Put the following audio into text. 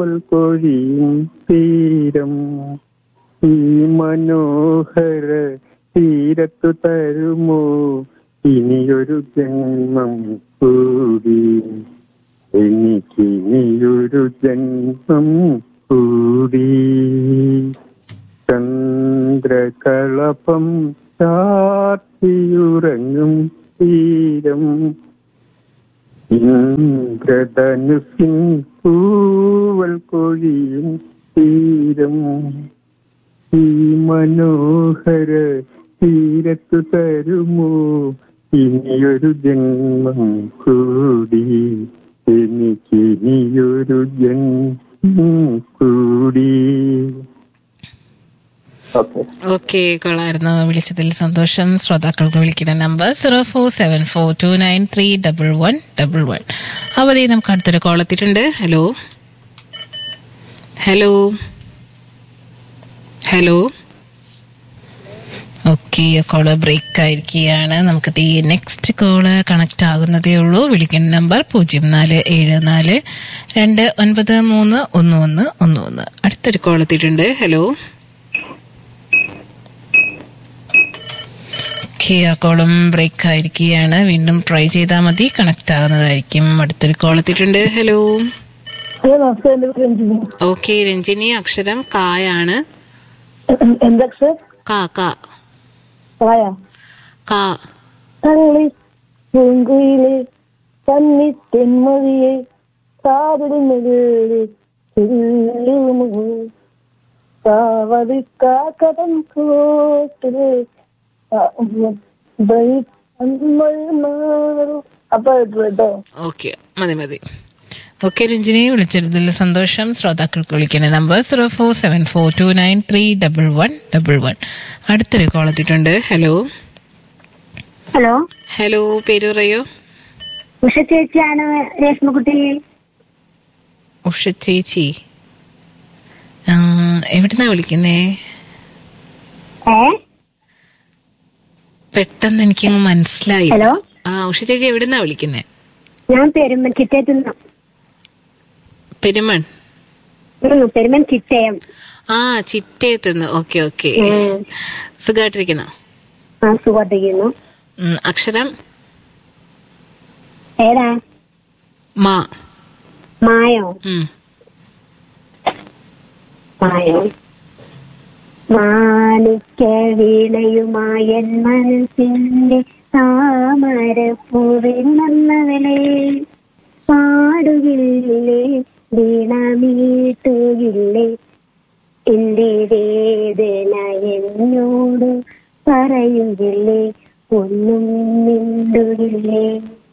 പൂവൽ കൊഴിയും തീരം ഈ മനോഹര തീരത്തു തരുമോ ഇനിയൊരു ജന്മം കൂടി എനിക്കിനിയൊരു ജന്മം കൂടി ചന്ദ്രകളപം ചാർത്തിയുറങ്ങും തീരം ഇന്ദ്രധനുസിൻ പൂവൽ കൊഴിയും തീരം ഈ മനോഹര തീരത്തു തരുമോ ഇനിയൊരു ജന്മം കൂടി എനിക്കിനിയൊരു ജന്മം കൂടി ഓക്കെ ഓക്കെ കൊള്ളായിരുന്നു വിളിച്ചതിൽ സന്തോഷം ശ്രോതാക്കൾക്ക് വിളിക്കുന്ന number zero four seven four two nine three double one double one അവധി നമുക്ക് അടുത്തൊരു കോൾ എത്തിയിട്ടുണ്ട് hello hello hello okay call break ആയിരിക്കുകയാണ് നമുക്ക് ഈ നെക്സ്റ്റ് കോള് കണക്ട് ആകുന്നതേ ഉള്ളൂ വിളിക്കുന്ന നമ്പർ പൂജ്യം നാല് ഏഴ് നാല് രണ്ട് ഒൻപത് മൂന്ന് ഒന്ന് ഒന്ന് ഒന്ന് ഒന്ന് അടുത്തൊരു കോൾ എത്തിയിട്ടുണ്ട് ഹലോ ഓക്കെ ആ കോളും ബ്രേക്ക് ആയിരിക്കുകയാണ് വീണ്ടും ട്രൈ ചെയ്താൽ മതി കണക്ട് ആകുന്നതായിരിക്കും അടുത്തൊരു കോൾ എത്തിയിട്ടുണ്ട് ഹലോ ഹലോ നമസ്കാരം എന്റെ പേര് രഞ്ജിനി ഓക്കെ രഞ്ജിനി അക്ഷരം കായാണ് എന്തക്ഷ കാ കാ കായ കാ തള്ളി പൂങ്കുയിലെ തന്നി തെന്മൊഴിയെ കാതിടുന്നത് കാവതി കാക്കടം കോട്ടില് അപ്പൊ കേട്ടോ ഓക്കെ മതി മതി ഓക്കെ രഞ്ജിനി വിളിച്ചതിൽ സന്തോഷം ശ്രോതാക്കൾക്ക് വിളിക്കുന്ന number zero four seven four two nine three double one double one അടുത്തൊരു കോൾ എത്തിയിട്ടുണ്ട് ഹലോ ഹലോ ഹലോ പേര് പറയൂ ഉഷ ചേച്ചിയാണ് രേഷ്മക്കുട്ടി ഉഷ ചേച്ചി ആ, എവിടുന്നാ വിളിക്കുന്നേ ഏ പെട്ടെന്ന് എനിക്കങ്ങ് മനസ്സിലായി ഹലോ? ആ ഉഷ ചേച്ചി എവിടുന്നാ വിളിക്കുന്നേ ഞാൻ പെരുമൻ ചിറ്റയത്തുനിന്ന് പെരുമൺ ഉം, പെരുമൻ ചിറ്റയം ആ ചിറ്റയത്തുനിന്ന് ഓക്കെ ഓക്കെ ഉം. സുഖമായിട്ടിരിക്കുന്നോ ആ സുഖമായിട്ടിരിക്കുന്നു ഉം, അക്ഷരം ഏതാ മാ മായോ ഉം. മായോ മാണിക്ക വീണയുമായൻ മനസ്സിന്റെ താമരപ്പൂവിൽ നന്നവളെ പാടുകില്ലേ വീണമീട്ടുകില്ലേ എന്റെ വേദന എന്നോട് പറയുകില്ലേ ഒന്നും മിണ്ടുകില്ലേ